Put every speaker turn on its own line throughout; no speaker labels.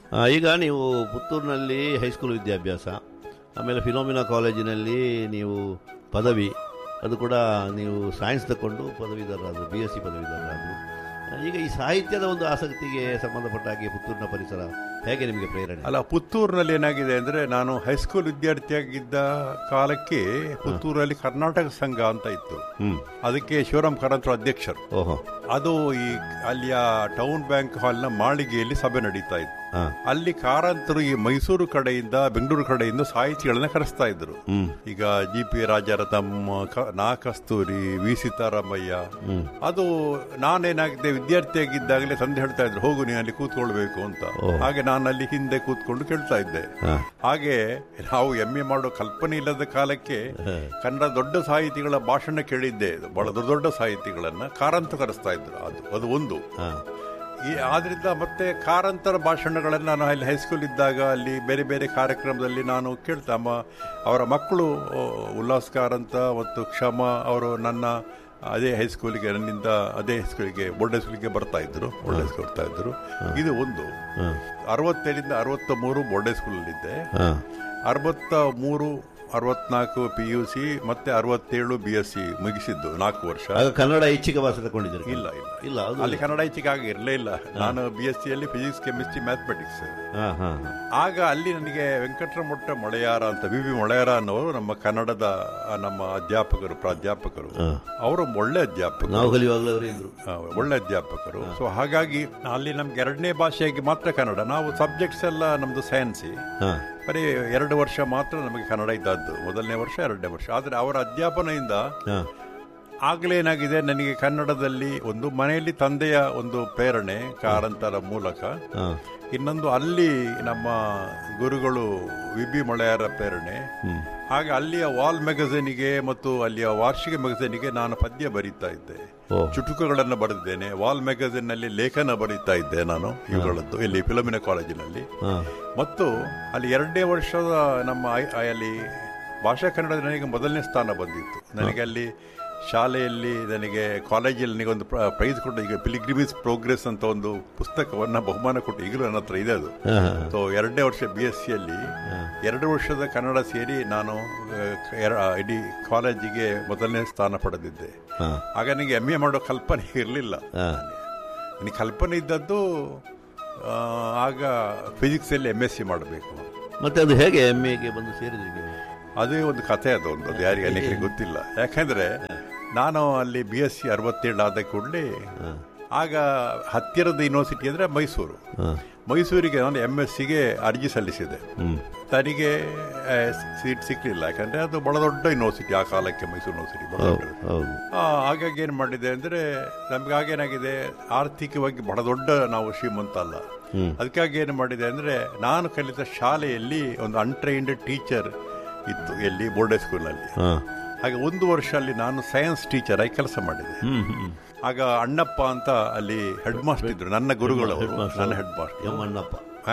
ಆ, ಈಗ ನೀವು ಪುತ್ತೂರಿನಲ್ಲಿ ಹೈಸ್ಕೂಲ್ ವಿದ್ಯಾಭ್ಯಾಸ ಆಮೇಲೆ ಫಿಲೋಮಿನಾ ಕಾಲೇಜಿನಲ್ಲಿ ನೀವು ಪದವಿ ಅದು ಕೂಡ ನೀವು ಸೈನ್ಸ್ ತಗೊಂಡು ಪದವೀಧರರಾದರು ಬಿ ಎಸ್ ಸಿ ಪದವೀಧರರಾದರು ಆ, ಈಗ ಈ ಸಾಹಿತ್ಯದ ಒಂದು ಆಸಕ್ತಿಗೆ ಸಂಬಂಧಪಟ್ಟ ಹಾಗೆ ಪುತ್ತೂರಿನ ಪರಿಸರ ಹೇಗೆ ನಿಮಗೆ ಪ್ರೇರಣೆ
ಅಲ್ಲ ಪುತ್ತೂರಿನಲ್ಲಿ ಏನಾಗಿದೆ ಅಂದ್ರೆ ನಾನು ಹೈಸ್ಕೂಲ್ ವಿದ್ಯಾರ್ಥಿಯಾಗಿದ್ದ ಕಾಲಕ್ಕೆ ಪುತ್ತೂರಲ್ಲಿ ಕರ್ನಾಟಕ ಸಂಘ ಅಂತ ಇತ್ತು
ಹ್ಮ್
ಅದಕ್ಕೆ ಶಿವರಾಮ್ ಕಾರಂತರ ಅಧ್ಯಕ್ಷರು
ಓಹೋ
ಅದು ಈ ಅಲ್ಲಿಯ ಟೌನ್ ಬ್ಯಾಂಕ್ ಹಾಲ್ನ ಮಾಳಿಗೆಯಲ್ಲಿ ಸಭೆ ನಡೀತಾ ಇತ್ತು
ಹಾ
ಅಲ್ಲಿ ಕಾರಂತರು ಈ ಮೈಸೂರು ಕಡೆಯಿಂದ ಬೆಂಗಳೂರು ಕಡೆಯಿಂದ ಸಾಹಿತಿಗಳನ್ನ ಕರೆಸ್ತಾ ಇದ್ರು
ಹ್ಮ್
ಈಗ ಜಿ ಪಿ ರಾಜಾರಥಮ್ ಕ- ನಾ ಕಸ್ತೂರಿ ವಿ ಸಿದ್ದರಾಮಯ್ಯ
ಹ್ಮ್
ಅದು ನಾನೇನಾಗಿದೆ ವಿದ್ಯಾರ್ಥಿಯಾಗಿದ್ದಾಗಲೇ ತಂದೆ ಹೇಳ್ತಾ ಇದ್ರು ಹೋಗು ನೀನು ಅಲ್ಲಿ ಕೂತ್ಕೊಳ್ಬೇಕು ಅಂತ ಹಾಗೆ ನಾನು ಅಲ್ಲಿ ಹಿಂದೆ ಕೂತ್ಕೊಂಡು ಕೇಳ್ತಾ ಇದ್ದೆ
ಹಾ
ಹಾಗೆ ನಾವು ಎಂ ಎ ಮಾಡೋ ಕಲ್ಪನೆ ಇಲ್ಲದ ಕಾಲಕ್ಕೆ ಕನ್ನಡ ದೊಡ್ಡ ಸಾಹಿತಿಗಳ ಭಾಷಣ ಕೇಳಿದ್ದೆ ಬಹಳ ದೊಡ್ಡ ದೊಡ್ಡ ಸಾಹಿತಿಗಳನ್ನ ಕಾರಂತ ಕರೆಸ್ತಾ ಇದ್ರು ಅದು ಅದು ಒಂದು
ಹಾ
ಈ ಆದ್ರಿಂದ ಮತ್ತೆ ಕಾರಂತರ ಭಾಷಣಗಳನ್ನು ನಾನು ಅಲ್ಲಿ ಹೈಸ್ಕೂಲ್ ಇದ್ದಾಗ ಅಲ್ಲಿ ಬೇರೆ ಬೇರೆ ಕಾರ್ಯಕ್ರಮದಲ್ಲಿ ನಾನು ಕೇಳ್ತಾ ಅಮ್ಮ ಅವರ ಮಕ್ಕಳು ಆ, ಉಲ್ಲಾಸ್ ಕಾರಂತ ಮತ್ತು ಕ್ಷಮ ಅವರು ನನ್ನ ಅದೇ ಹೈಸ್ಕೂಲಿಗೆ ನನ್ನಿಂದ ಅದೇ ಹೈಸ್ಕೂಲಿಗೆ ಬೋರ್ಡ್ ಹೈಸ್ಕೂಲಿಗೆ ಬರ್ತಾ ಇದ್ರು ಬೋರ್ಡ್ ಹೈಸ್ಕೂಲ್ ಬರ್ತಾ ಇದ್ರು ಇದು ಒಂದು
ಹಾ
ಅರವತ್ತೇಳಿಂದ ಅರವತ್ತ ಮೂರು ಬೋರ್ಡ್ ಹೈಸ್ಕೂಲಲ್ಲಿದ್ದೆ
ಹಾ
ಅರವತ್ತ ಮೂರು ಅರವತ್ನಾಲ್ಕು ಪಿ ಯು ಸಿ ಮತ್ತೆ ಅರವತ್ತೇಳು ಬಿ ಎಸ್ ಸಿ ಮುಗಿಸಿದ್ದು ನಾಲ್ಕು ವರ್ಷ
ಆಗ ಕನ್ನಡ ಐಚ್ಛಿಕ ಭಾಷೆ ತಗೊಂಡಿದ್ದೀರಿ
ಇಲ್ಲ ಇಲ್ಲ
ಇಲ್ಲ ಅದು
ಅಲ್ಲಿ ಕನ್ನಡ ಈಚೆಗೆ ಆಗ ಇರಲೇ ಇಲ್ಲ ನಾನು ಬಿ ಎಸ್ ಸಿ ಅಲ್ಲಿ ಫಿಸಿಕ್ಸ್ ಕೆಮಿಸ್ಟ್ರಿ ಮ್ಯಾಥಮೆಟಿಕ್ಸ್
ಹಾ ಹಾ ಹಾ
ಆಗ ಅಲ್ಲಿ ನನಗೆ ವೆಂಕಟರಮೊಟ್ಟ ಮೊಳೆಯಾರ ಅಂತ ವಿ ವಿ ಮೊಳೆಯಾರ ಅನ್ನೋರು ನಮ್ಮ ಕನ್ನಡದ ಆ, ನಮ್ಮ ಅಧ್ಯಾಪಕರು ಪ್ರಾಧ್ಯಾಪಕರು ಅವರು ಒಳ್ಳೆ ಅಧ್ಯಾಪಕರು
ನಾವು ಕಲಿಯುವಾಗಲೂ ಅವರು ಇದ್ರು
ಆ, ಒಳ್ಳೆ ಅಧ್ಯಾಪಕರು ಸೊ ಹಾಗಾಗಿ ಅಲ್ಲಿ ನಮ್ಗೆ ಎರಡನೇ ಭಾಷೆಯಾಗಿ ಮಾತ್ರ ಕನ್ನಡ ನಾವು ಸಬ್ಜೆಕ್ಟ್ಸ್ ಎಲ್ಲ ನಮ್ದು ಸೈನ್ಸಿ
ಹಾ
ಬರೀ ಎರಡು ವರ್ಷ ಮಾತ್ರ ನಮಗೆ ಕನ್ನಡ ಇದ್ದದ್ದು ಮೊದಲನೇ ವರ್ಷ ಎರಡನೇ ವರ್ಷ ಆದರೆ ಅವರ ಅಧ್ಯಾಪನೆಯಿಂದ
ಹಾ
ಆಗ್ಲೇನಾಗಿದೆ ನನಗೆ ಕನ್ನಡದಲ್ಲಿ ಒಂದು ಮನೆಯಲ್ಲಿ ತಂದೆಯ ಒಂದು ಪ್ರೇರಣೆ ಕಾರಂತರ ಮೂಲಕ
ಹಾ
ಇನ್ನೊಂದು ಅಲ್ಲಿ ನಮ್ಮ ಗುರುಗಳು ವಿ ಬಿ ಮೊಳೆಯರ ಪ್ರೇರಣೆ ಹಾಗೆ ಅಲ್ಲಿಯ ವಾಲ್ ಮ್ಯಾಗಝೀನಿಗೆ ಮತ್ತು ಅಲ್ಲಿಯ ವಾರ್ಷಿಕ ಮ್ಯಾಗಝೀನಿಗೆ ನಾನು ಪದ್ಯ ಬರೀತಾ ಇದ್ದೆ
ಓ.
ಚುಟುಕುಗಳನ್ನು ಬರೆದಿದ್ದೇನೆ ವಾಲ್ ಮ್ಯಾಗಝೀನ್ ನಲ್ಲಿ ಲೇಖನ ಬರೀತಾ ಇದ್ದೆ ನಾನು ಇವುಗಳದ್ದು ಇಲ್ಲಿ ಫಿಲಮಿನ ಕಾಲೇಜಿನಲ್ಲಿ
ಹಾ
ಮತ್ತು ಅಲ್ಲಿ ಎರಡನೇ ವರ್ಷದ ನಮ್ಮ ಐ- ಐ- ಅಲ್ಲಿ ಭಾಷಾ ಕನ್ನಡ ನನಗೆ ಮೊದಲನೇ ಸ್ಥಾನ ಬಂದಿತ್ತು ನನಗೆ ಅಲ್ಲಿ ಶಾಲೆಯಲ್ಲಿ ನನಗೆ ಕಾಲೇಜಲ್ಲಿ ನನಗೆ ಒಂದು ಪ್ರೈಸ್ ಕೊಟ್ಟು ಈಗ ಪಿಲಿಗ್ರಿಮಿಸ್ ಪ್ರೋಗ್ರೆಸ್ ಅಂತ ಒಂದು ಪುಸ್ತಕವನ್ನ ಬಹುಮಾನ ಕೊಟ್ಟು ಈಗಲೂ ನನ್ನ ಹತ್ರ ಇದೆ ಅದು
ಹಾ ಹಾ
ಸೊ ಎರಡನೇ ವರ್ಷ ಬಿ ಎಸ್ ಸಿಯಲ್ಲಿ ಎರಡು ವರ್ಷದ ಕನ್ನಡ ಸೇರಿ ನಾನು ಆ, ಎರ- ಇಡೀ ಕಾಲೇಜಿಗೆ ಮೊದಲನೇ ಸ್ಥಾನ ಪಡೆದಿದ್ದೆ
ಹಾ
ಆಗ ನನಗೆ ಎಮ್ ಎ ಮಾಡೋ ಕಲ್ಪನೆ ಇರಲಿಲ್ಲ
ಹಾ
ನನಗೆ ಕಲ್ಪನೆ ಇದ್ದದ್ದು ಆ, ಆಗ ಫಿಸಿಕ್ಸಲ್ಲಿ ಎಮ್ ಎಸ್ ಸಿ ಮಾಡಬೇಕು
ಮತ್ತೆ ಅದು ಹೇಗೆ ಎಮ್ ಎಗೆ ಬಂದು ಸೇರಿದ್ರಿ ನೀವು
ಅದೇ ಒಂದು ಕಥೆ ಅದು ಒಂದು ಅದು ಯಾರಿಗೆ ಅನೇಕರಿಗೆ ಗೊತ್ತಿಲ್ಲ ಯಾಕಂದ್ರೆ ನಾನು ಅಲ್ಲಿ ಬಿ ಎಸ್ ಸಿ ಅರವತ್ತೇಳು ಆದ ಕೂಡಲೇ ಆಗ ಹತ್ತಿರದ ಯೂನಿವರ್ಸಿಟಿ ಅಂದ್ರೆ ಮೈಸೂರು
ಹಾ
ಮೈಸೂರಿಗೆ ನಾನು ಎಂ ಎಸ್ ಸಿಗೆ ಅರ್ಜಿ ಸಲ್ಲಿಸಿದೆ
ಹ್ಮ್
ನನಗೆ ಆ, ಸೀಟ್ ಸಿಕ್ಲಿಲ್ಲ ಯಾಕಂದ್ರೆ ಅದು ಬಹಳ ದೊಡ್ಡ ಯೂನಿವರ್ಸಿಟಿ ಆ ಕಾಲಕ್ಕೆ ಮೈಸೂರು ಯೂನಿವರ್ಸಿಟಿ ಬಹಳ ದೊಡ್ಡದು.
ಹೌದು
ಆ, ಹಾಗಾಗಿ ಏನು ಮಾಡಿದೆ ಅಂದ್ರೆ ನಮ್ಗೆ ಆಗೇನಾಗಿದೆ ಆರ್ಥಿಕವಾಗಿ ಬಹಳ ದೊಡ್ಡ ನಾವು ಶ್ರೀಮಂತ ಅಲ್ಲ ಅದಕ್ಕಾಗಿ ಏನು ಮಾಡಿದೆ ಅಂದ್ರೆ ನಾನು ಕಲಿತ ಶಾಲೆಯಲ್ಲಿ ಒಂದು ಅನ್ಟ್ರೈನ್ಡ್ ಟೀಚರ್ ಇತ್ತು ಎಲ್ಲಿ ಬೋರ್ಡ್ ಸ್ಕೂಲ್ನಲ್ಲಿ
ಹಾ
ಹಾಗೆ ಒಂದು ವರ್ಷ ಅಲ್ಲಿ ನಾನು ಸೈನ್ಸ್ ಟೀಚರ್ ಆಗಿ ಕೆಲಸ ಮಾಡಿದೆ
ಹ್ಮ್ ಹ್ಮ್
ಆಗ ಅಣ್ಣಪ್ಪ ಅಂತ ಅಲ್ಲಿ ಹೆಡ್ ಮಾಸ್ಟರ್ ಇದ್ರು ನನ್ನ ಗುರುಗಳು ಅವರು, ನನ್ನ head master
M Annappa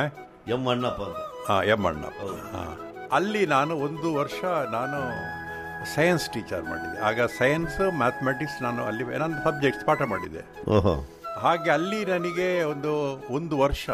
M Annappa ಅಂತ
ಹಾ ಎಂ ಅಣ್ಣಪ್ಪ ಹಾ. ಅಲ್ಲಿ ನಾನು ಒಂದು ವರ್ಷ ನಾನು ಸೈನ್ಸ್ ಟೀಚರ್ ಮಾಡಿದೆ ಆಗ ಸೈನ್ಸ್ ಮ್ಯಾಥಮೆಟಿಕ್ಸ್ ನಾನು ಅಲ್ಲಿ ನನ್ನ ಸಬ್ಜೆಕ್ಟ್ಸ್ ಪಾಠ ಮಾಡಿದೆ
ಓಹೋ
ಹಾಗೆ ಅಲ್ಲಿ ನನಗೆ ಒಂದು ಒಂದು ವರ್ಷ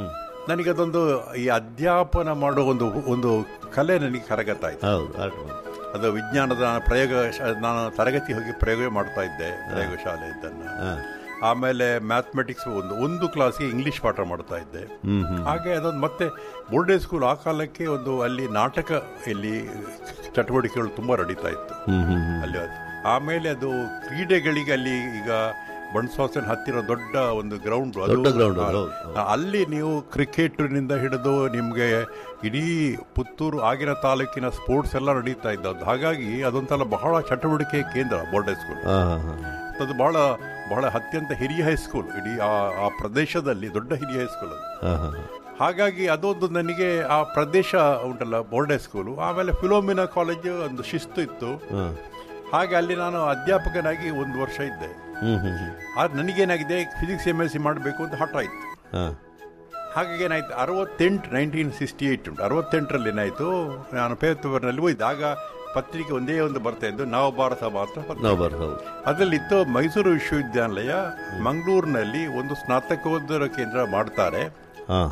ನನಗೆ ಅದೊಂದು ಈ ಅಧ್ಯಾಪನ ಮಾಡೋ ಒಂದು ಒಂದು ಕಲೆ ನನಗೆ ಕರಗತ್ತಾಯ್ತು
ಹೌದು ಆರ್ಟ್
ಅದು ವಿಜ್ಞಾನದ ನಾನು ಪ್ರಯೋಗ ಶಾ- ನಾನು ತರಗತಿ ಹೋಗಿ ಪ್ರಯೋಗ ಮಾಡ್ತಾ ಇದ್ದೆ ಪ್ರಯೋಗ ಶಾಲೆ ಇದ್ದನ್ನ
ಹಾ
ಆಮೇಲೆ ಮ್ಯಾಥಮೆಟಿಕ್ಸ್ ಒಂದು ಒಂದು ಕ್ಲಾಸ್ಗೆ ಇಂಗ್ಲಿಷ್ ಪಾಠ ಮಾಡ್ತಾ ಇದ್ದೆ
ಹ್ಮ್ ಹ್ಮ್
ಹಾಗೆ ಅದೊಂದು ಮತ್ತೆ ಬೋರ್ಡೆ ಸ್ಕೂಲ್ ಆ ಕಾಲಕ್ಕೆ ಒಂದು ಅಲ್ಲಿ ನಾಟಕ ಇಲ್ಲಿ ಚಟುವಟಿಕೆಗಳು ತುಂಬಾ ನಡೀತಾ ಇತ್ತು
ಹ್ಮ್ ಹ್ಮ್ ಹ್ಮ್
ಅಲ್ಲಿ ಅದು ಆಮೇಲೆ ಅದು ಕ್ರೀಡೆಗಳಿಗೆ ಅಲ್ಲಿ ಈಗ ಬಣಸ್ವಾಸನ ಹತ್ತಿರ ದೊಡ್ಡ ಒಂದು ಗ್ರೌಂಡ್
ದೊಡ್ಡ ground ಅದು, ಹೌದು,
ಅಲ್ಲಿ ನೀವು ಕ್ರಿಕೆಟ್ನಿಂದ ಹಿಡಿದು ನಿಮಗೆ ಇಡೀ ಪುತ್ತೂರು ಆಗಿನ ತಾಲೂಕಿನ ಸ್ಪೋರ್ಟ್ಸ್ ಎಲ್ಲ ನಡೀತಾ ಇದ್ದದ್ದು ಹಾಗಾಗಿ ಅದೊಂಥರ ಬಹಳ ಚಟುವಟಿಕೆ ಕೇಂದ್ರ ಬೋರ್ಡೆ ಸ್ಕೂಲ್
ಹಾ ಹಾ ಹಾ
ಅದು ಬಹಳ ಬಹಳ ಅತ್ಯಂತ ಹಿರಿಯ ಹೈಸ್ಕೂಲ್ ಇಡೀ ಆ ಆ ಪ್ರದೇಶದಲ್ಲಿ ದೊಡ್ಡ ಹಿರಿಯ ಹೈಸ್ಕೂಲ್ ಅದು
ಹಾ ಹಾ ಹಾ
ಹಾಗಾಗಿ ಅದೊಂದು ನನಗೆ ಆ ಪ್ರದೇಶ ಉಂಟಲ್ಲ ಬೋರ್ಡೆ ಸ್ಕೂಲು ಆಮೇಲೆ ಫಿಲೋಮಿನಾ ಕಾಲೇಜು ಒಂದು ಶಿಸ್ತು ಇತ್ತು
ಹಾ
ಹಾಗೆ ಅಲ್ಲಿ ನಾನು ಅಧ್ಯಾಪಕನಾಗಿ ಒಂದು ವರ್ಷ ಇದ್ದೆ
ಹ್ಮ್ ಹ್ಮ್ ಹ್ಮ್
ಆದ್ರೆ ನನಗೇನಾಗಿದೆ ಫಿಸಿಕ್ಸ್ ಎಮ್ ಎಸ್ ಸಿ ಮಾಡಬೇಕು ಅಂತ ಹಠ ಆಯ್ತು
ಹಾ
ಹಾಗಾಗಿ ಏನಾಯ್ತು ಅರವತ್ತೆಂಟು ನೈನ್ಟೀನ್ ಸಿಕ್ಸ್ಟಿ ಏಟ್ ಉಂಟು ಅರವತ್ತೆಂಟರಲ್ಲಿ ಏನಾಯ್ತು ನಾನು ಪೇಪರ್ನಲ್ಲಿ ಹೋಯ್ತು ಆಗ ಪತ್ರಿಕೆ ಒಂದೇ ಒಂದು ಬರ್ತಾ ಇದ್ದು ನಾವು ಭಾರತ ಮಾತ್ರ ಪತ್ರಿಕೆ.
ನಾವು ಬರ್ ಹೌದು
ಅದರಲ್ಲಿತ್ತು ಮೈಸೂರು ವಿಶ್ವವಿದ್ಯಾನಿಲಯ ಮಂಗಳೂರಿನಲ್ಲಿ ಒಂದು ಸ್ನಾತಕೋತ್ತರ ಕೇಂದ್ರ ಮಾಡ್ತಾರೆ
ಹಾ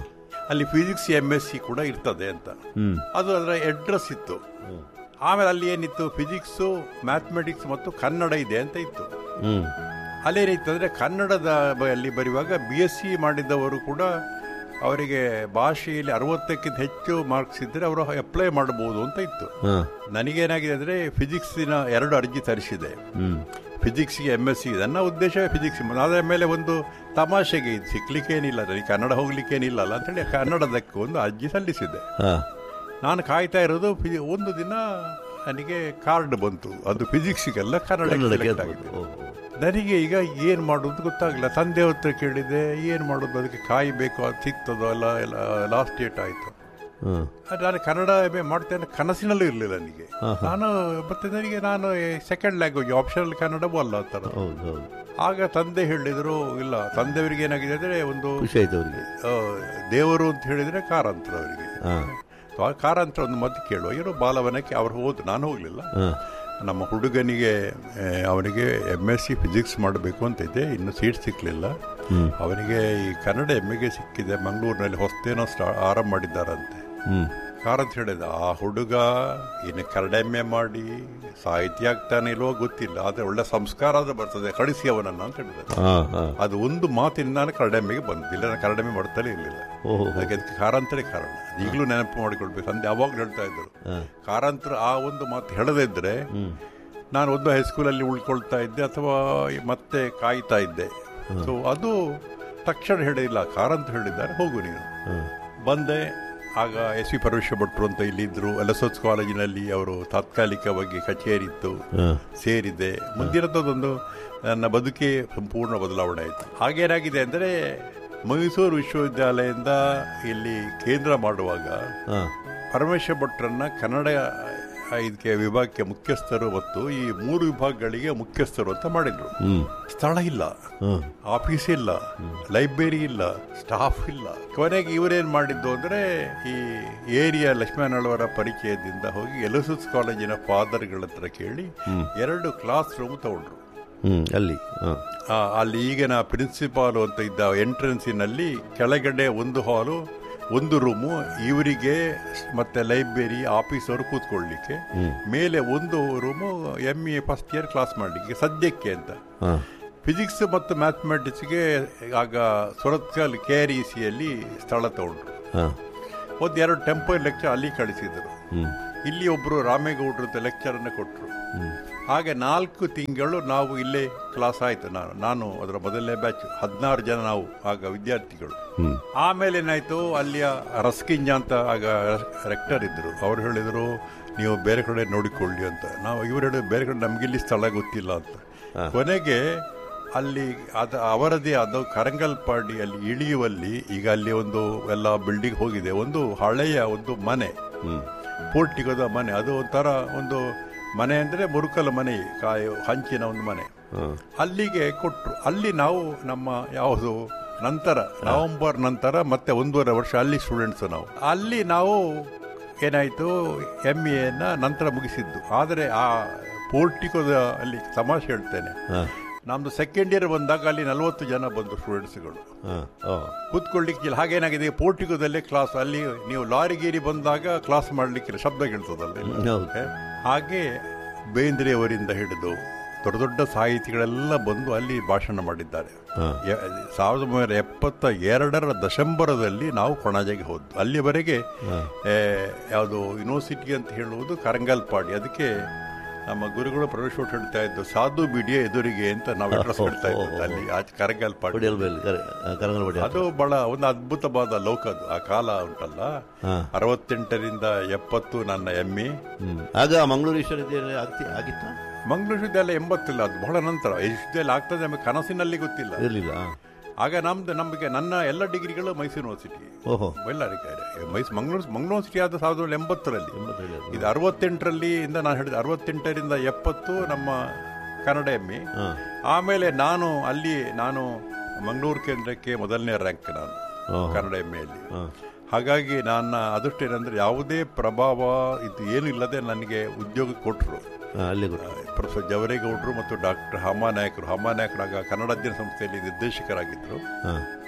ಅಲ್ಲಿ ಫಿಸಿಕ್ಸ್ ಎಮ್ ಎಸ್ ಸಿ ಕೂಡ ಇರ್ತದೆ ಅಂತ
ಹ್ಞೂ
ಅದು ಅದರ ಅಡ್ರೆಸ್ ಇತ್ತು ಆಮೇಲೆ ಅಲ್ಲಿ ಏನಿತ್ತು ಫಿಸಿಕ್ಸು ಮ್ಯಾಥಮೆಟಿಕ್ಸ್ ಮತ್ತು ಕನ್ನಡ ಇದೆ ಅಂತ ಇತ್ತು
ಹ್ಞೂ
ಅಲ್ಲೇನಿತ್ತು ಅಂದರೆ ಕನ್ನಡದ ಬ- ಅಲ್ಲಿ ಬರೆಯುವಾಗ ಬಿ ಎಸ್ ಸಿ ಮಾಡಿದವರು ಕೂಡ ಅವರಿಗೆ ಭಾಷೆಯಲ್ಲಿ ಅರವತ್ತಕ್ಕಿಂತ ಹೆಚ್ಚು ಮಾರ್ಕ್ಸ್ ಇದ್ದರೆ ಅವರು ಅಪ್ಲೈ ಮಾಡಬಹುದು ಅಂತ ಇತ್ತು
ಹಾಂ
ನನಗೇನಾಗಿದೆ ಅಂದರೆ ಫಿಸಿಕ್ಸಿನ ಎರಡು ಅರ್ಜಿ ತರಿಸಿದೆ
ಹ್ಞೂ
ಫಿಸಿಕ್ಸ್ಗೆ ಎಮ್ ಎಸ್ ಸಿ ನನ್ನ ಉದ್ದೇಶವೇ ಫಿಸಿಕ್ಸ್ ಅದರ ಮೇಲೆ ಒಂದು ತಮಾಷೆಗೆ ಇದು ಸಿಕ್ಲಿಕ್ಕೇನಿಲ್ಲ ನನಗೆ ಕನ್ನಡ ಹೋಗ್ಲಿಕ್ಕೇನಿಲ್ಲ ಅಲ್ಲ ಅಂತೇಳಿ ಕನ್ನಡದಕ್ಕೆ ಒಂದು ಅರ್ಜಿ ಸಲ್ಲಿಸಿದೆ
ಹಾಂ
ನಾನು ಕಾಯ್ತಾ ಇರೋದು ಫಿ- ಒಂದು ದಿನ ನನಗೆ ಕಾರ್ಡ್ ಬಂತು ಅದು ಫಿಸಿಕ್ಸಿಗೆಲ್ಲ ಕನ್ನಡ
ಕನ್ನಡಕ್ಕೆ
select
ಅದು
ಆಗಿದೆ
ಓಹೋ
ನನಗೆ ಈಗ ಏನು ಮಾಡೋದು ಗೊತ್ತಾಗಲಿಲ್ಲ ತಂದೆ ಹತ್ರ ಕೇಳಿದೆ ಏನು ಮಾಡೋದು ಅದಕ್ಕೆ ಕಾಯಬೇಕು ಅದು ಸಿಗ್ತದೋ ಅಲ್ಲ ಎಲ್ಲ ಲಾಸ್ಟ್ ಡೇಟ್ ಆಯಿತು
ಹಾಂ
ನಾನು ಕನ್ನಡ ಎಂ ಎ ಮಾಡ್ತೇನೆ ಕನಸಿನಲ್ಲೂ ಇರಲಿಲ್ಲ ನನಗೆ ನಾನು ಮತ್ತೆ ನನಗೆ ನಾನು ಸೆಕೆಂಡ್ ಲ್ಯಾಂಗ್ವೇಜ್ ಆಪ್ಷನಲ್ ಕನ್ನಡವೂ ಅಲ್ಲ ಆ ಥರ
ಹೌದು ಹೌದು
ಆಗ ತಂದೆ ಹೇಳಿದರು ಇಲ್ಲ ತಂದೆಯವರಿಗೆ ಏನಾಗಿದೆ ಅಂದರೆ ಒಂದು
ಖುಷಿ ಆಯ್ತು ಅವರಿಗೆ
ಆ, ದೇವರು ಅಂತ ಹೇಳಿದರೆ ಕಾರಂತರ ಅವರಿಗೆ
ಹಾಂ
ಆ ಕಾರಂತರ ಒಂದು ಮದ್ದು ಕೇಳುವ ಏನೋ ಬಾಲವನಕ್ಕೆ ಅವ್ರು ಹೋದ್ರು ನಾನು ಹೋಗಲಿಲ್ಲ
ಹಾಂ
ನಮ್ಮ ಹುಡುಗನಿಗೆ ಆ, ಅವನಿಗೆ ಎಮ್ ಎಸ್ ಸಿ ಫಿಸಿಕ್ಸ್ ಮಾಡಬೇಕು ಅಂತ ಇದೆ ಇನ್ನು ಸೀಟ್ ಸಿಕ್ಕಲಿಲ್ಲ
ಹ್ಞೂ
ಅವನಿಗೆ ಈ ಕನ್ನಡ ಎಮ್ ಎಗೆ ಸಿಕ್ಕಿದೆ ಮಂಗಳೂರಿನಲ್ಲಿ ಹೊಸ್ತೇನೋ ಸ್ಟಾ ಆರಂಭ ಮಾಡಿದ್ದಾರಂತೆ
ಹ್ಞೂ
ಕಾರಂತ ಹೇಳಿದ ಆ ಹುಡುಗ ಇನ್ನು ಕನ್ನಡ ಎಮ್ ಎ ಮಾಡಿ ಸಾಹಿತ್ಯ ಆಗ್ತಾನೆ ಇಲ್ವೋ ಗೊತ್ತಿಲ್ಲ ಆದರೆ ಒಳ್ಳೆ ಸಂಸ್ಕಾರ ಅದು ಬರ್ತದೆ ಕಳಿಸಿ ಅವನನ್ನು ಅಂತ ಹೇಳಿದ್ದಾರೆ
ಹಾಂ ಹಾಂ
ಅದು ಒಂದು ಮಾತಿನಿಂದ ನಾನು ಕನ್ನಡ ಎಮ್ಮೆಗೆ ಬಂದಿಲ್ಲ ನಾನು ಕನ್ನಡ ಎಮ್ಮೆ ಮಾಡ್ತಾನೆ ಇರಲಿಲ್ಲ
ಓಹೋ
ಅದಕ್ಕೆ ಅದಕ್ಕೆ ಕಾರಂತರೇ ಕಾರಣ ಈಗಲೂ ನೆನಪು ಮಾಡಿಕೊಳ್ಬೇಕು ತಂದೆ ಯಾವಾಗಲೂ ಹೇಳ್ತಾ ಇದ್ದರು
ಹಾಂ
ಕಾರಂತರ ಆ ಒಂದು ಮಾತು ಹೇಳದಿದ್ರೆ
ಹ್ಞೂ
ನಾನು ಒಂದು ಹೈಸ್ಕೂಲಲ್ಲಿ ಉಳ್ಕೊಳ್ತಾ ಇದ್ದೆ ಅಥವಾ ಮತ್ತೆ ಕಾಯ್ತಾ ಇದ್ದೆ ಸೊ ಅದು ತಕ್ಷಣ ಹೇಳಿಲ್ಲ ಕಾರಂತ ಹೇಳಿದ್ದಾರೆ ಹೋಗು ನೀನು
ಹಾಂ
ಬಂದೆ ಆಗ ಎಸ್ ವಿ ಪರಮೇಶ್ವರ ಭಟ್ರು ಅಂತ ಇಲ್ಲಿದ್ದರು ಎಲಸೋತ್ಸ್ ಕಾಲೇಜಿನಲ್ಲಿ ಅವರು ತಾತ್ಕಾಲಿಕವಾಗಿ ಕಚೇರಿ ಇತ್ತು
ಹಾಂ
ಸೇರಿದೆ ಮುಂದಿನದೊಂದು ನನ್ನ ಬದುಕೇ ಸಂಪೂರ್ಣ ಬದಲಾವಣೆ ಆಯಿತು ಹಾಗೇನಾಗಿದೆ ಅಂದರೆ ಮೈಸೂರು ವಿಶ್ವವಿದ್ಯಾಲಯದಿಂದ ಇಲ್ಲಿ ಕೇಂದ್ರ ಮಾಡುವಾಗ
ಹಾಂ
ಪರಮೇಶ್ವರ ಭಟ್ರನ್ನ ಕನ್ನಡ ಇದಕ್ಕೆ ವಿಭಾಗಕ್ಕೆ ಮುಖ್ಯಸ್ಥರು ಮತ್ತು ಈ ಮೂರು ವಿಭಾಗಗಳಿಗೆ ಮುಖ್ಯಸ್ಥರು ಅಂತ ಮಾಡಿದ್ರು
ಹ್ಞೂ
ಸ್ಥಳ ಇಲ್ಲ
ಹಾಂ
ಆಫೀಸ್ ಇಲ್ಲ ಲೈಬ್ರರಿ ಇಲ್ಲ ಸ್ಟಾಫ್ ಇಲ್ಲ ಕೊನೆಗೆ ಇವರೇನ್ ಮಾಡಿದ್ದು ಅಂದ್ರೆ ಈ ಏರಿಯಾ ಲಕ್ಷ್ಮಣವರ ಪರಿಚಯದಿಂದ ಹೋಗಿ ಎಲಸಸ್ ಕಾಲೇಜಿನ ಫಾದರ್ಗಳ ಹತ್ರ ಕೇಳಿ ಎರಡು ಕ್ಲಾಸ್ ರೂಮ್ ತಗೊಂಡ್ರು
ಹ್ಞೂ ಅಲ್ಲಿ ಹಾಂ
ಆ, ಅಲ್ಲಿ ಈಗಿನ ಪ್ರಿನ್ಸಿಪಾಲ್ ಅಂತ ಇದ್ದ ಎಂಟ್ರೆನ್ಸಿನಲ್ಲಿ ಕೆಳಗಡೆ ಒಂದು ಹಾಲು ಒಂದು ರೂಮು ಇವರಿಗೆ ಮತ್ತೆ ಲೈಬ್ರರಿ ಆಫೀಸ್ ಅವರು ಕೂತ್ಕೊಳ್ಳಿಕ್ಕೆ ಮೇಲೆ ಒಂದು room M A first year class ಮಾಡಲಿಕ್ಕೆ ಸದ್ಯಕ್ಕೆ ಅಂತ
ಹಾಂ
ಫಿಸಿಕ್ಸ್ ಮತ್ತು ಮ್ಯಾಥಮೆಟಿಕ್ಸ್ಗೆ ಆಗ ಸುರತ್ಕಲ್ ಕೆ ಆರ್ ಇ ಸಿಯಲ್ಲಿ ಸ್ಥಳ ತಗೊಂಡ್ರು
ಹಾಂ
ಒಂದು ಎರಡು ಟೆಂಪರ್ ಲೆಕ್ಚರ್ ಅಲ್ಲಿ ಕಳಿಸಿದರು
ಹ್ಞೂ
ಇಲ್ಲಿ ಒಬ್ಬರು ರಾಮೇಗೌಡರು ಅಂತ ಲೆಕ್ಚರನ್ನು ಕೊಟ್ಟರು ಹಾಗೆ ನಾಲ್ಕು ತಿಂಗಳು ನಾವು ಇಲ್ಲೇ ಕ್ಲಾಸ್ ಆಯಿತು ನಾನು ನಾನು ಅದರ ಮೊದಲನೇ ಬ್ಯಾಚ್ ಹದಿನಾರು ಜನ ನಾವು ಆಗ ವಿದ್ಯಾರ್ಥಿಗಳು
ಹ್ಞೂ
ಆಮೇಲೆ ಏನಾಯ್ತು ಅಲ್ಲಿಯ ರಸ್ಕಿಂಜ ಅಂತ ಆಗ ರೆಕ್ಟರ್ ಇದ್ರು ಅವ್ರು ಹೇಳಿದರು ನೀವು ಬೇರೆ ಕಡೆ ನೋಡಿಕೊಳ್ಳಿ ಅಂತ ನಾವು ಇವರು ಹೇಳಿದ್ರು ಬೇರೆ ಕಡೆ ನಮಗಿಲ್ಲಿ ಸ್ಥಳ ಗೊತ್ತಿಲ್ಲ ಅಂತ ಕೊನೆಗೆ ಅಲ್ಲಿ ಅದ ಅವರದೇ ಆದ ಕರಂಗಲ್ಪಾಡಿ ಅಲ್ಲಿ ಇಳಿಯುವಲ್ಲಿ ಈಗ ಅಲ್ಲಿ ಒಂದು ಎಲ್ಲ ಬಿಲ್ಡಿಂಗ್ ಹೋಗಿದೆ ಒಂದು ಹಳೆಯ ಒಂದು ಮನೆ
ಹ್ಞೂ
ಪೋರ್ಟಿಗೋದ ಮನೆ ಅದು ಒಂಥರ ಒಂದು ಮನೆ ಅಂದರೆ ಮುರುಕಲ ಮನೆ ಕಾಯ ಹಂಚಿನ ಒಂದು ಮನೆ
ಹಾಂ
ಅಲ್ಲಿಗೆ ಕೊಟ್ಟರು ಅಲ್ಲಿ ನಾವು ನಮ್ಮ ಯಾವುದು ನಂತರ ನವೆಂಬರ್ ನಂತರ ಮತ್ತೆ ಒಂದೂವರೆ ವರ್ಷ ಅಲ್ಲಿ ಸ್ಟೂಡೆಂಟ್ಸ್ ನಾವು ಅಲ್ಲಿ ನಾವು ಏನಾಯಿತು ಎಮ್ ಎನ್ನ ನಂತರ ಮುಗಿಸಿದ್ದು ಆದರೆ ಆ ಪೋರ್ಟಿಕೋದ ಅಲ್ಲಿ ತಮಾಷೆ ಹೇಳ್ತೇನೆ
ಹಾಂ
ನಮ್ದು ಸೆಕೆಂಡ್ ಇಯರ್ ಬಂದಾಗ ಅಲ್ಲಿ ನಲವತ್ತು ಜನ ಬಂದು ಸ್ಟೂಡೆಂಟ್ಸ್ಗಳು
ಹಾಂ ಓ
ಕೂತ್ಕೊಳ್ಳಿಕ್ಕಿಲ್ಲ ಹಾಗೇನಾಗಿದೆ ಪೋರ್ಟಿಕೋದಲ್ಲೇ ಕ್ಲಾಸ್ ಅಲ್ಲಿ ನೀವು ಲಾರಿ ಗೀರಿ ಬಂದಾಗ ಕ್ಲಾಸ್ ಮಾಡ್ಲಿಕ್ಕಿಲ್ಲ ಶಬ್ದ ಕೇಳ್ತದಲ್ಲ ಇಲ್ಲಿ.
ಹೌದು
ಹಾಗೆ ಬೇಂದ್ರೆಯವರಿಂದ ಹಿಡಿದು ದೊಡ್ಡ ದೊಡ್ಡ ಸಾಹಿತಿಗಳೆಲ್ಲ ಬಂದು ಅಲ್ಲಿ ಭಾಷಣ ಮಾಡಿದ್ದಾರೆ
ಹಾಂ
ಯ- ಸಾವಿರದ ಒಂಬೈನೂರ ಎಪ್ಪತ್ತ ಎರಡರ ದಶಂಬರದಲ್ಲಿ ನಾವು ಕೊಣಾಜೆಗೆ ಹೋದ್ದು ಅಲ್ಲಿವರೆಗೆ ಯಾವುದು ಯೂನಿವರ್ಸಿಟಿ ಅಂತ ಹೇಳುವುದು ಕರಂಗಲ್ಪಾಡಿ ಅದಕ್ಕೆ ನಮ್ಮ ಗುರುಗಳು ಪ್ರವೇಶ ಹೇಳ್ತಾ ಇದ್ದು ಸಾಧು ಬಿಡಿಯ ಎದುರಿಗೆ ಅಂತ ನಾವು ಅಡ್ರೆಸ್ ಹೇಳ್ತಾ ಇದ್ದು ಅಲ್ಲಿ ಆಚೆ ಕರಂಗಲ್ಪಾಡಿ
ಪಡಿಯಲ್ ಬೇಲ್ ಕರೆ ಕರಂಗಲ್
ಅದು ಬಹಳ ಒಂದು ಅದ್ಭುತವಾದ ಲೋಕ ಅದು ಆ ಕಾಲ ಉಂಟಲ್ಲ
ಹಾಂ
ಅರವತ್ತೆಂಟರಿಂದ ಎಪ್ಪತ್ತು ನನ್ನ ಎಮ್ಮೆ
ಹ್ಞೂ ಆಗ ಮಂಗಳೂರು ವಿಶ್ವವಿದ್ಯಾಲಯ ಆಗ್ತಿ ಆಗಿತ್ತಾ
ಮಂಗಳೂರು ವಿಶ್ವವಿದ್ಯಾಲಯ ಎಂಬತ್ತಿಲ್ಲ ಅದು ಬಹಳ ನಂತರ ಈ ವಿಶ್ವವಿದ್ಯಾಲಯ ಆಗ್ತದೆ ನಮಗೆ ಕನಸಿನಲ್ಲಿ ಗೊತ್ತಿಲ್ಲ
ಇರಲಿಲ್ಲ
ಆಗ ನಮ್ದು ನಮಗೆ ನನ್ನ ಎಲ್ಲ ಡಿಗ್ರಿಗಳು ಮೈಸೂರು ಯೂನಿವರ್ಸಿಟಿ
ಓಹೋ
ಎಲ್ಲರಿಗೆ ಮೈಸೂರು ಮಂಗಳೂರು ಮಂಗಳೂರು ಯೂನಿವರ್ಸಿಟಿ ಆದ ಸಾವಿರದ ಒಂಬೈನೂರ ಎಂಬತ್ತರಲ್ಲಿ
ಎಂಬತ್ತೇಳು
ಇದು ಅರವತ್ತೆಂಟರಲ್ಲಿ ಇಂದ ನಾನು ಹೇಳಿದ ಅರವತ್ತೆಂಟರಿಂದ ಎಪ್ಪತ್ತು ನಮ್ಮ ಕನ್ನಡ ಎಮ್ಮೆ
ಹಾಂ
ಆಮೇಲೆ ನಾನು ಅಲ್ಲಿ ನಾನು ಮಂಗಳೂರು ಕೇಂದ್ರಕ್ಕೆ ಮೊದಲನೇ ರ್ಯಾಂಕ್ ನಾನು
ಓಹೋ
ಕನ್ನಡ ಎಮ್ಮೆಯಲ್ಲಿ
ಹಾಂ
ಹಾಗಾಗಿ ನನ್ನ ಅದೃಷ್ಟ ಏನಂದ್ರೆ ಯಾವುದೇ ಪ್ರಭಾವ ಇದು ಏನಿಲ್ಲದೆ ನನಗೆ ಉದ್ಯೋಗ ಕೊಟ್ಟರು
ಹಾಂ ಅಲ್ಲಿ ಗೊತ್ತು
ಪ್ರೊಫೆಸರ್ ಜವರೇಗೌಡರು ಮತ್ತು ಡಾಕ್ಟರ್ ಹಮಾನಾಯಕರು ಹಮಾನಾಯಕರು ಆಗ ಕನ್ನಡ ಅಧ್ಯಯನ ಸಂಸ್ಥೆಯಲ್ಲಿ ನಿರ್ದೇಶಕರಾಗಿದ್ದರು
ಹಾಂ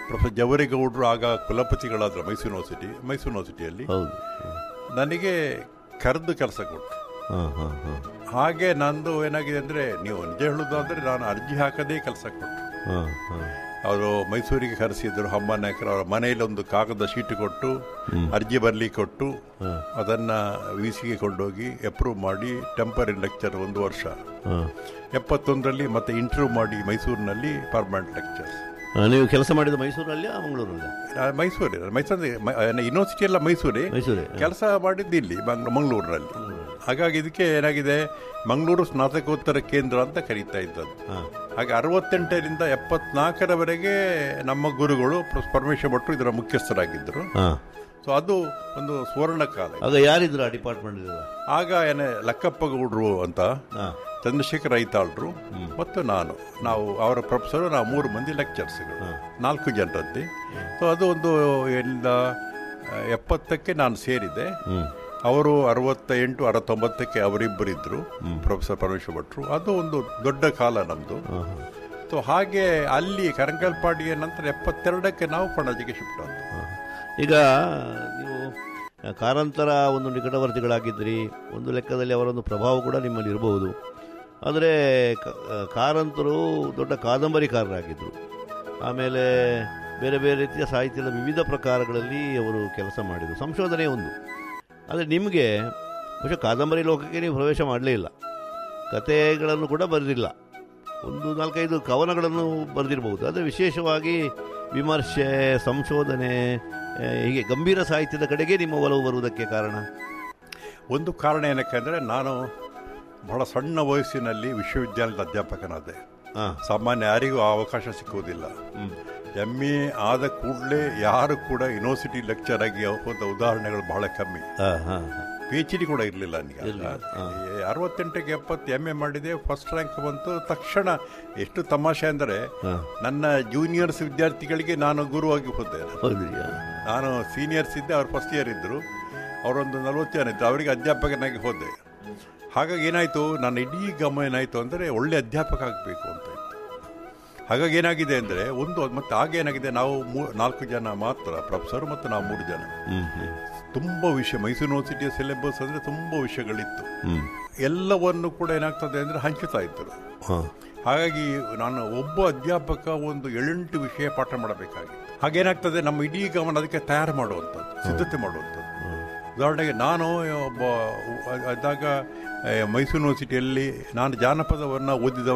ಪ್ರೊಫೆಸರ್ ಜವರೇಗೌಡರು ಆಗ ಕುಲಪತಿಗಳಾದ್ರು ಮೈಸೂರು ಯೂನಿವರ್ಸಿಟಿ ಮೈಸೂರು ಯೂನಿವರ್ಸಿಟಿಯಲ್ಲಿ
ಹೌದು
ನನಗೆ ಕರೆದು ಕೆಲಸ ಕೊಟ್ಟರು
ಹಾಂ ಹಾಂ ಹಾಂ
ಹಾಗೆ ನಂದು ಏನಾಗಿದೆ ಅಂದರೆ ನೀವು ನಿಜ ಹೇಳೋದಾದ್ರೆ ನಾನು ಅರ್ಜಿ ಹಾಕದೇ ಕೆಲಸ ಕೊಟ್ಟರು
ಹಾಂ ಹಾಂ
ಅವರು ಮೈಸೂರಿಗೆ ಕರೆಸಿದ್ರು ಹಮ್ಮ ನಾಯಕರು ಅವರ ಮನೆಯಲ್ಲಿ ಒಂದು ಕಾಗದ ಶೀಟ್ ಕೊಟ್ಟು ಅರ್ಜಿ ಬರಲಿ ಕೊಟ್ಟು
ಹಾಂ
ಅದನ್ನ ವಿ ಸಿಗೆ ಕೊಂಡೋಗಿ ಅಪ್ರೂವ್ ಮಾಡಿ ಟೆಂಪರರಿ ಲೆಕ್ಚರ್ ಒಂದು ವರ್ಷ
ಹಾಂ
ಎಪ್ಪತ್ತೊಂದರಲ್ಲಿ ಮತ್ತೆ ಇಂಟರ್ವ್ಯೂ ಮಾಡಿ ಮೈಸೂರಿನಲ್ಲಿ ಪರ್ಮನೆಂಟ್ ಲೆಕ್ಚರ್ಸ್
ನೀವು ಕೆಲಸ ಮಾಡಿದ ಮೈಸೂರಲ್ಲಿ ಮಂಗಳೂರಲ್ಲಿ
ಮೈಸೂರೇ ಮೈಸೂರು ಯೂನಿವರ್ಸಿಟಿ ಎಲ್ಲ ಮೈಸೂರೇ
ಮೈಸೂರೇ
ಕೆಲಸ ಮಾಡಿದ್ದು ಇಲ್ಲಿ ಮಂಗ್- ಮಂಗಳೂರಿನಲ್ಲಿ ಹಾಗಾಗಿ ಇದಕ್ಕೆ ಏನಾಗಿದೆ ಮಂಗಳೂರು ಸ್ನಾತಕೋತ್ತರ ಕೇಂದ್ರ ಅಂತ ಕರೀತಾ ಇದ್ದದ್ದು
ಹಾಂ
ಹಾಗೆ ಅರವತ್ತೆಂಟರಿಂದ ಎಪ್ಪತ್ನಾಲ್ಕರವರೆಗೆ ನಮ್ಮ ಗುರುಗಳು ಪ್ರ- ಪರಮೇಶ್ವರ ಭಟ್ರು ಇದರ ಮುಖ್ಯಸ್ಥರಾಗಿದ್ದರು
ಹಾಂ
ಸೊ ಅದು ಒಂದು ಸುವರ್ಣ ಕಾಲ
ಆಗ ಯಾರಿದ್ರು ಆ ಡಿಪಾರ್ಟ್ಮೆಂಟ್
ಆಗ ಏನೇ ಲಕ್ಕಪ್ಪ ಗೌಡ್ರು ಅಂತ
ಹಾಂ
ಚಂದ್ರಶೇಖರ್ ಐತಾಳ್ರು ಮತ್ತು ನಾನು ನಾವು ಅವರ ಪ್ರೊಫೆಸರು ನಾವು ಮೂರು ಮಂದಿ ಲೆಕ್ಚರ್ಸ್ಗಳು ನಾಲ್ಕು ಜನರದ್ದೇ ಸೊ ಅದು ಒಂದು ಎಲ್ಲ ಆ, ಎಪ್ಪತ್ತಕ್ಕೆ ನಾನು ಸೇರಿದೆ
ಹ್ಞೂ
ಅವರು ಅರವತ್ತ ಎಂಟು ಅರವತ್ತೊಂಬತ್ತಕ್ಕೆ ಅವರಿಬ್ಬರಿದ್ರು ಪ್ರೊಫೆಸರ್ ಪರಮೇಶ್ವರ ಭಟ್ರು ಅದು ಒಂದು ದೊಡ್ಡ ಕಾಲ ನಮ್ಮದು
ಹಾಂ ಹಾಂ
ಸೊ ಹಾಗೆ ಅಲ್ಲಿ ಕರಂಕಲ್ಪಾಡಿಯ ನಂತರ ಎಪ್ಪತ್ತೆರಡಕ್ಕೆ ನಾವು ಪಣಜಿಗೆ ಶಿಫ್ಟ್ ಆದ್ವಿ
ಈಗ ನೀವು ಕಾರಂತರ ಒಂದು ನಿಕಟವರ್ತಿಗಳಾಗಿದ್ರಿ ಒಂದು ಲೆಕ್ಕದಲ್ಲಿ ಅವರೊಂದು ಪ್ರಭಾವ ಕೂಡ ನಿಮ್ಮಲ್ಲಿ ಇರಬಹುದು ಆದರೆ ಕ- ಕಾರಂತರು ದೊಡ್ಡ ಕಾದಂಬರಿಕಾರರಾಗಿದ್ದರು ಆಮೇಲೆ ಬೇರೆ ಬೇರೆ ರೀತಿಯ ಸಾಹಿತ್ಯದ ವಿವಿಧ ಪ್ರಕಾರಗಳಲ್ಲಿ ಅವರು ಕೆಲಸ ಮಾಡಿದರು ಸಂಶೋಧನೆ ಒಂದು ಆದರೆ ನಿಮಗೆ ಬಹುಶಃ ಕಾದಂಬರಿ ಲೋಕಕ್ಕೆ ನೀವು ಪ್ರವೇಶ ಮಾಡಲೇ ಇಲ್ಲ ಕಥೆಗಳನ್ನು ಕೂಡ ಬರೆದಿಲ್ಲ ಒಂದು ನಾಲ್ಕೈದು ಕವನಗಳನ್ನು ಬರೆದಿರಬಹುದು ಆದರೆ ವಿಶೇಷವಾಗಿ ವಿಮರ್ಶೆ ಸಂಶೋಧನೆ ಆ, ಹೀಗೆ ಗಂಭೀರ ಸಾಹಿತ್ಯದ ಕಡೆಗೆ ನಿಮ್ಮ ಒಲವು ಬರುವುದಕ್ಕೆ ಕಾರಣ
ಒಂದು ಕಾರಣ ಏನಕ್ಕೆ ಅಂದರೆ ನಾನು ಬಹಳ ಸಣ್ಣ ವಯಸ್ಸಿನಲ್ಲಿ ವಿಶ್ವವಿದ್ಯಾಲಯದ ಅಧ್ಯಾಪಕನಾದೆ
ಹಾಂ
ಸಾಮಾನ್ಯ ಯಾರಿಗೂ ಆ ಅವಕಾಶ ಸಿಕ್ಕುವುದಿಲ್ಲ ಎಮ್ ಎ ಆದ ಕೂಡಲೇ ಯಾರು ಕೂಡ ಯೂನಿವರ್ಸಿಟಿ ಲೆಕ್ಚರ್ ಆಗಿ ಹೋದ ಉದಾಹರಣೆಗಳು ಬಹಳ ಕಮ್ಮಿ
ಹಾಂ ಹಾಂ
ಪಿ ಎಚ್ ಡಿ ಕೂಡ ಇರಲಿಲ್ಲ ನನಗೆ
ಇರ್ಲಿಲ್ಲ, ಹಾ.
ಅರವತ್ತೆಂಟಕ್ಕೆ ಎಪ್ಪತ್ತು ಎಮ್ ಎ ಮಾಡಿದೆ ಫಸ್ಟ್ ರ್ಯಾಂಕ್ ಬಂತು ತಕ್ಷಣ ಎಷ್ಟು ತಮಾಷೆ ಅಂದರೆ
ಹಾಂ
ನನ್ನ ಜೂನಿಯರ್ಸ್ ವಿದ್ಯಾರ್ಥಿಗಳಿಗೆ ನಾನು ಗುರುವಾಗಿ ಹೋದೆ
ಹೌದ್ರಿ
ನಾನು ಸೀನಿಯರ್ಸ್ ಇದ್ದೆ ಅವ್ರು ಫಸ್ಟ್ ಇಯರ್ ಇದ್ದರು ಅವರೊಂದು ನಲವತ್ತು ಜನ ಇದ್ದರು ಅವರಿಗೆ ಅಧ್ಯಾಪಕನಾಗಿ ಹೋದೆ ಹಾಗಾಗಿ ಏನಾಯಿತು ನನ್ನ ಇಡೀ ಗಮನ ಏನಾಯಿತು ಅಂದರೆ ಒಳ್ಳೆ ಅಧ್ಯಾಪಕ ಆಗಬೇಕು ಅಂತ ಇತ್ತು ಹಾಗಾಗಿ ಏನಾಗಿದೆ ಅಂದರೆ ಒಂದು ಮತ್ತೆ ಆಗ ಏನಾಗಿದೆ ನಾವು ಮೂ ನಾಲ್ಕು ಜನ ಮಾತ್ರ ಪ್ರೊಫೆಸರ್ ಮತ್ತು ನಾವು ಮೂರು ಜನ
ಹ್ಞೂ ಹ್ಞೂ
ತುಂಬ ವಿಷಯ ಮೈಸೂರು ಯೂನಿವರ್ಸಿಟಿಯ ಸಿಲೆಬಸ್ ಅಂದರೆ ತುಂಬ ವಿಷಯಗಳಿತ್ತು
ಹ್ಞೂ
ಎಲ್ಲವನ್ನು ಕೂಡ ಏನಾಗ್ತದೆ ಅಂದರೆ ಹಂಚುತ್ತಾ ಇದ್ದರು
ಹಾಂ
ಹಾಗಾಗಿ ನಾನು ಒಬ್ಬ ಅಧ್ಯಾಪಕ ಒಂದು ಏಳೆಂಟು ವಿಷಯ ಪಾಠ ಮಾಡಬೇಕಾಗಿತ್ತು ಹಾಗೇನಾಗ್ತದೆ ನಮ್ಮ ಇಡೀ ಗಮನ ಅದಕ್ಕೆ ತಯಾರು ಮಾಡುವಂಥದ್ದು ಸಿದ್ಧತೆ ಮಾಡುವಂಥದ್ದು ಉದಾಹರಣೆಗೆ ನಾನು ಒಬ್ಬ ಅದಾಗ ಆ, ಮೈಸೂರು ಯೂನಿವರ್ಸಿಟಿಯಲ್ಲಿ ನಾನು ಜಾನಪದವನ್ನು ಓದಿದವ